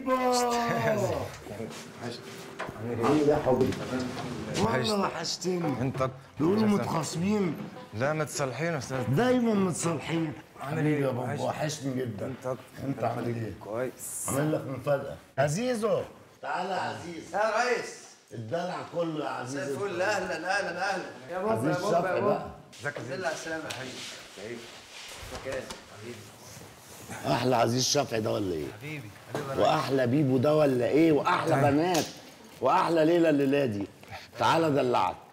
عامل ايه يا حبيبي؟ والله وحشتني انت بيقولوا متخاصمين لا متصالحين استاذ دايما متصالحين عامل ايه؟ يا بابا وحشني. وحشني جدا انت انت عامل ايه؟ كويس عامل لك مفاجأة عزيزو تعالى يا عزيز يا ريس الدلع كله يا عزيز زي الفل اهلا اهلا اهلا يا بابا عزيز يا بابا شفقي يا بقى بابا ازيك يا زل على السلامة يا حبيبي مكان حبيبي احلى عزيز شفعي ده ولا ايه؟ حبيبي حبيبي واحلى بيبو ده ولا ايه؟ واحلى بنات واحلى ليلى الليله دي تعالى دلعك